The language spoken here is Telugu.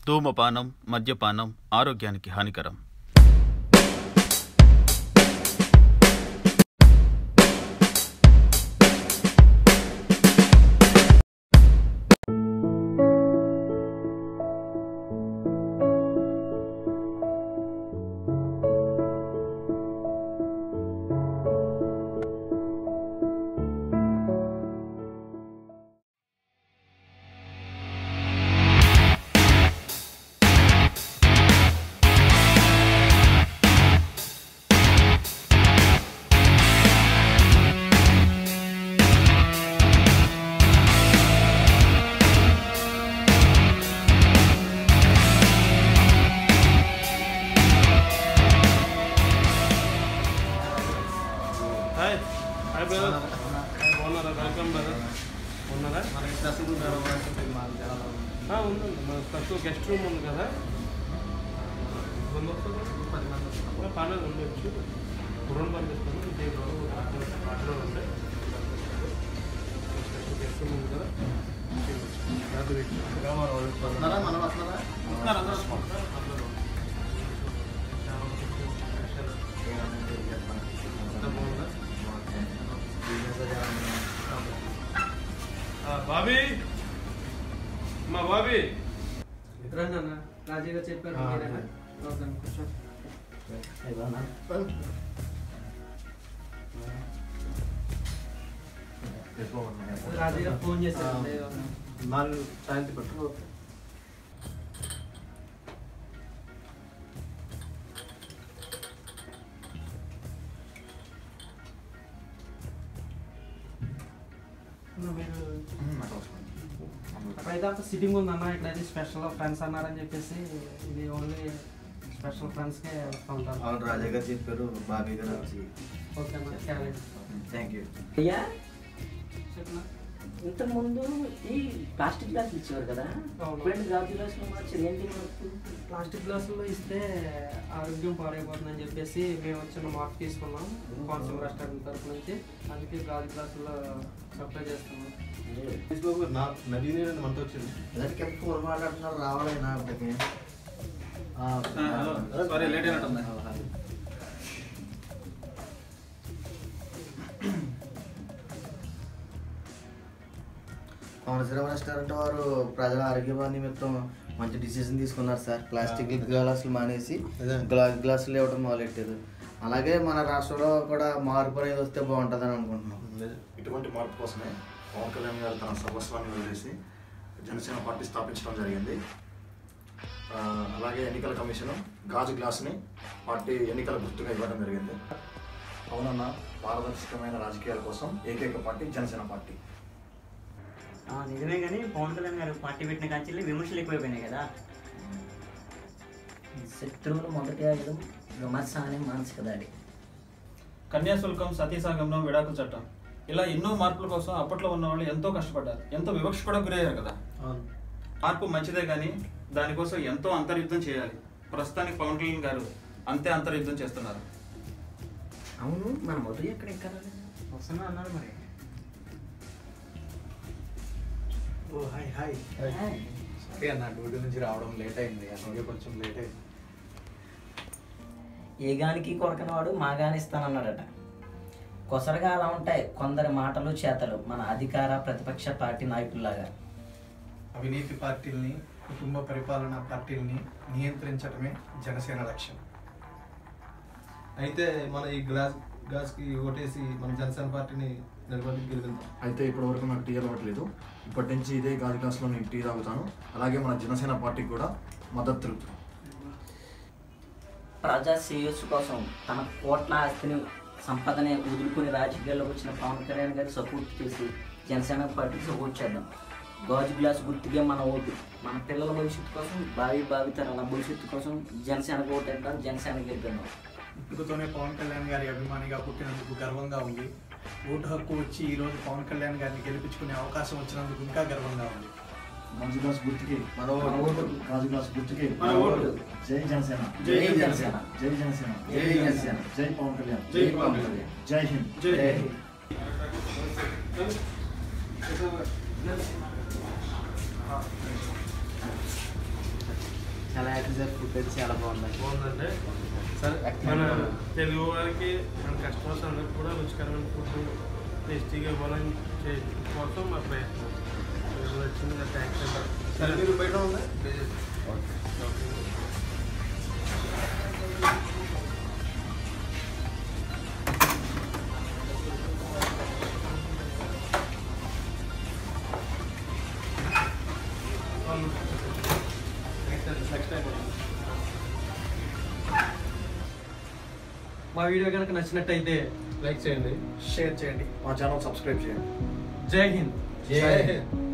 ధూమపానం మద్యపానం ఆరోగ్యానికి హానికరం హాయ్ హాయ్ బ్రదర్ బాగున్నారా వెల్కమ్ బ్రదర్ ఉన్నారా ఆ, ఉందండి మన స్పెషల్ గెస్ట్ రూమ్ ఉంది కదా రెండు వస్తుందా? ఆ, పర్లేదు ఉండొచ్చు రెండు పంపిస్తాను ఇదే వాటిలో ఉంటాయి స్పెషల్ గెస్ట్ రూమ్ ఉంది కదా రాత్రి పెట్టి. అంతా బాగుందా? ఆ, బాబీ మా బాబీ రండి అన్న రాజీ గారు చెప్పారు ఆ, మీరేనా? ఓకే అన్న, కూర్చో. రాజీ గారు ఫోన్ చేశారు నాలుగు సాయంత్రం పెట్టు అన్న, మీరు అక్కడైతే అంత సిట్టింగ్ ఉందన్న ఇక్కడైతే స్పెషల్ ఫ్రెండ్స్ అన్నారని చెప్పేసి ఇది ఓన్లీ స్పెషల్ ఫ్రెండ్స్కే వస్తూ ఉంటారు అవును రాజా గారు చెప్పారు బాబీ గారు వచ్చి ఓకే అన్న క్యారెట్ థ్యాంక్ యూ అయ్యా చెప్పనా ఇంతకుముందు ఈ ప్లాస్టిక్ గ్లాసులు ఇచ్చేవారు కదా అవును. ఇప్పుడు గాజు గ్లాసులు మార్చారు ఏంటి మార్పు ప్లాస్టిక్ గ్లాసుల్లో ఇస్తే ఆరోగ్యం పాడైపోతుందని చెప్పేసి మేము వచ్చిన మార్క్ తీసుకున్నాం కోనసీమ రెస్టారెంట్ తరఫు నుంచి అందుకే గాజు గ్లాసుల్లో సప్లై చేస్తున్నాం నా నది నీరు మనతో వచ్చింది అందరికి ఎంత ఫోన్ మాట్లాడుతున్నారు రావాలైనా అప్పటికి హలో. సారీ, లేట్ అయినట్టుంది. కోనసీమ రెస్టారెంట్ వారు ప్రజల ఆరోగ్య నిమిత్తం మంచి డిసిజన్ తీసుకున్నారు సార్ ప్లాస్టిక్ గ్లాసులు మానేసి అదే. గ్లాస్ గ్లాసులు ఇవ్వడం మొదలెట్టారు అలాగే మన రాష్ట్రంలో కూడా మార్పు అనేది వస్తే బాగుంటుందని అనుకుంటున్నాం ఇటువంటి మార్పు కోసమే పవన్ కళ్యాణ్ గారు తన సర్వస్వాన్ని వదిలేసి జనసేన పార్టీ స్థాపించడం జరిగింది ఆ, అలాగే ఎన్నికల కమిషన్ గాజు గ్లాస్ని పార్టీ ఎన్నికల గుర్తుగా ఇవ్వడం జరిగింది అవునన్న పారదర్శకమైన రాజకీయాల కోసం ఏకైక పార్టీ జనసేన పార్టీ ఆ, నిజమే కానీ పవన్ కళ్యాణ్ గారు పార్టీ పెట్టిన కాంచెల్లి విమర్శలు ఎక్కువైపోయినాయి కదా శత్రువులు మొదటి ఆయుధం విమర్శ అనే మానసిక దాడి కన్యాశుల్కం సతీ సంగమనం విడాకుల చట్టం ఇలా ఎన్నో మార్పుల కోసం అప్పట్లో ఉన్న వాళ్ళు ఎంతో కష్టపడ్డారు ఎంతో వివక్ష కూడా గురయ్యారు కదా అవును మార్పు మంచిదే కానీ దానికోసం ఎంతో అంతర్యుద్ధం చేయాలి ప్రస్తుతానికి పవన్ కళ్యాణ్ గారు అంతే అంతర్యుద్ధం చేస్తున్నారు అవును మన మొదటి ఎక్కడ ఎక్కాలి వస్తున్నా అన్నారు మరి ఓ హాయ్ హాయ్ సారీ అన్న డ్యూటీ నుంచి రావడం లేట్ అయింది అందుకే కొంచెం లేట్ అయింది ఏ గానికి కొరకనవాడు మాగాని ఇస్తానన్నాడట కొసరగా అలా ఉంటాయి కొందరి మాటలు చేతలు మన అధికార ప్రతిపక్ష పార్టీ నాయకుల్లాగా అవినీతి పార్టీల్ని కుటుంబ పరిపాలన పార్టీల్ని నియంత్రించడమే జనసేన లక్ష్యం అయితే మన ఈ గ్లాస్ గ్లాస్కి ఓటేసి మన జనసేన పార్టీని నిలబడి గెలిపిందాం అయితే ఇప్పటి వరకు నాకు టీ అలవాట్లేదు ఇప్పటి నుంచి ఇదే గాజు గ్లాస్లో నేను టీ తాగుతాను అలాగే మన జనసేన పార్టీకి కూడా మద్దతు తెలుపుతాను ప్రజా శ్రేయస్సు కోసం తన కోట్ల ఆస్తిని సంపదనే వదులుకుని రాజకీయాల్లోకి వచ్చిన పవన్ కళ్యాణ్ గారికి సపోర్ట్ చేసి జనసేన పార్టీకి సపోర్ట్ చేద్దాం గాజు గ్లాస్ గుర్తుగా మన ఓటు మన పిల్లల భవిష్యత్తు కోసం భావి భావితరాల భవిష్యత్తు కోసం జనసేనకు ఓటేద్దాం జనసేన గెలిపిద్దాం పుట్టుకతోనే పవన్ కళ్యాణ్ గారి అభిమానిగా పుట్టినందుకు గర్వంగా ఉంది ఓటు హక్కు వచ్చి ఈ రోజు పవన్ కళ్యాణ్ గారిని గెలిపించుకునే అవకాశం వచ్చినందుకు ఇంకా గర్వంగా ఉంది గాజు గ్లాస్ గుర్తుకి మన ఓటు గాజు గ్లాస్ గుర్తుకి మన ఓటు జై జనసేన జై జనసేన జై జనసేన జై జనసేన జై పవన్ కళ్యాణ్ జై పవన్ కళ్యాణ్ జై హింద్ జై జై హింద్. చాలా యాక్టివ్ సార్ ఫుడ్ అయితే చాలా బాగుంది బాగుందంటే సరే మన తెలుగు వారికి మన కస్టమర్స్ అందరికి కూడా రుచికరమైన ఫుడ్ టేస్టీగా ఇవ్వాలని చే- కోసం మా ప్రయత్నం ఇది వచ్చింది థ్యాంక్స్ అండి సరే మీరు బయట ఉందా నెక్స్ట్ టైం మా వీడియో కనుక నచ్చినట్టయితే లైక్ చేయండి షేర్ చేయండి మా ఛానల్ సబ్స్క్రైబ్ చేయండి జై హింద్ జై హింద్